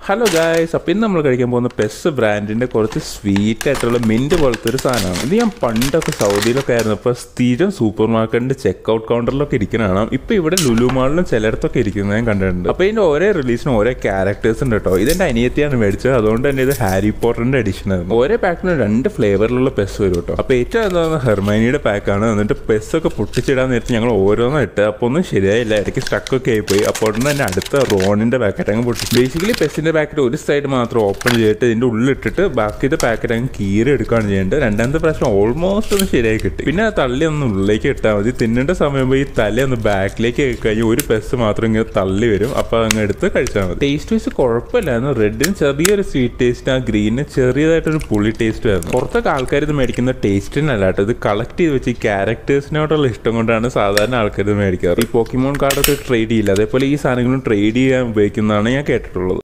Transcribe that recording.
hello guys അപ്പം ഇന്ന് നമ്മൾ കഴിക്കാൻ പോകുന്ന പെസ് ബ്രാൻഡിന്റെ കുറച്ച് സ്വീറ്റ് ആയിട്ടുള്ള മിന്റ് പോലത്തെ ഒരു സാധനമാണ് ഇത് ഞാൻ പണ്ടൊക്കെ സൗദിയിലൊക്കെ ആയിരുന്നപ്പോൾ സ്ഥിരം സൂപ്പർ മാർക്കറ്റിന്റെ ചെക്ക് ഔട്ട് കൗണ്ടറിലൊക്കെ ഇരിക്കുന്നതാണ് ഇപ്പൊ ഇവിടെ ലുലു മാളിലും ചിലയിടത്തൊക്കെ ഇരിക്കുന്നത് ഞാൻ കണ്ടിട്ടുണ്ട് അപ്പോൾ ഇതിന്റെ ഓരോ റിലീസിനും ഓരോ ക്യാരക്ടേഴ്സ് ഉണ്ട് കേട്ടോ ഇതെന്റെ അനിയത്തിയാണ് മേടിച്ചത് അതുകൊണ്ട് തന്നെ ഇത് ഹാരി പോട്ടറിന്റെ എഡിഷൻ ആയിരുന്നു ഓരോ പാക്കിനും രണ്ട് ഫ്ലേവറിലുള്ള പെസ് വരും കേട്ടോ അപ്പോൾ ഏറ്റവും എന്താ ഹെർമൈനിയുടെ പാക്കാണ് എന്നിട്ട് പെസ് ഒക്കെ പൊട്ടിച്ചിടാൻ നേരത്തെ ഞങ്ങൾ ഓരോന്നും ഇട്ട് അപ്പോൾ ഒന്നും ശരിയായില്ല ഇടയ്ക്ക് സ്റ്റക്കൊക്കെ ആയിപ്പോയി അപ്പോൾ ഉടനെ തന്നെ അടുത്ത റോണിന്റെ പാക്കറ്റ് അങ്ങ് പൊട്ടി ബേസിക്കലി പെസിന്റെ പാക്കറ്റ് ഒരു സൈഡ് മാത്രം ഓപ്പൺ ചെയ്തിട്ട് ഇതിന്റെ ഉള്ളിലിട്ടിട്ട് ബാക്കിയുടെ പാക്കറ്റ് അങ്ങ് കീറി എടുക്കുകയാണ് ചെയ്യേണ്ടത് രണ്ടാമത്തെ പ്രാവശ്യം ഓൾമോസ്റ്റ് ഒന്ന് ശരിയായി കിട്ടി പിന്നെ ആ തള്ളി ഒന്ന് ഉള്ളിലേക്ക് ഇട്ടാൽ മതി തിന്നേണ്ട സമയം ഈ തല ഒന്ന് ബാക്കിലേക്ക് കഴിഞ്ഞ് ഒരു പെസ് മാത്രം ഇങ്ങനെ തള്ളി വരും അപ്പോൾ അങ്ങ് എടുത്ത് കഴിച്ചാൽ മതി ടേസ്റ്റ് വൈസ് കുഴപ്പമില്ലായിരുന്നു റെഡിന് ചെറിയൊരു സ്വീറ്റ് ടേസ്റ്റ് ആ ഗ്രീന് ചെറിയതായിട്ടൊരു പുളി ടേസ്റ്റ് ആയിരുന്നു പുറത്തൊക്കെ ആൾക്കാർ ഇത് മേടിക്കുന്ന ടേസ്റ്റിനല്ല കേട്ടോ ഇത് കളക്ട് ചെയ്ത് വെച്ച് ഈ ക്യാരക്ടേഴ്സിനോടുള്ള ഇഷ്ടം കൊണ്ടാണ് സാധാരണ ആൾക്കാർ ഇത് മേടിക്കാറ് ഈ പോക്കിമോൺ കാർഡൊക്കെ ട്രേഡ് ചെയ്യില്ല അതേപോലെ ഈ സാധനങ്ങളും ട്രേഡ് ചെയ്യാൻ ഉപയോഗിക്കുന്നതാണ് ഞാൻ കേട്ടിട്ടുള്ളത്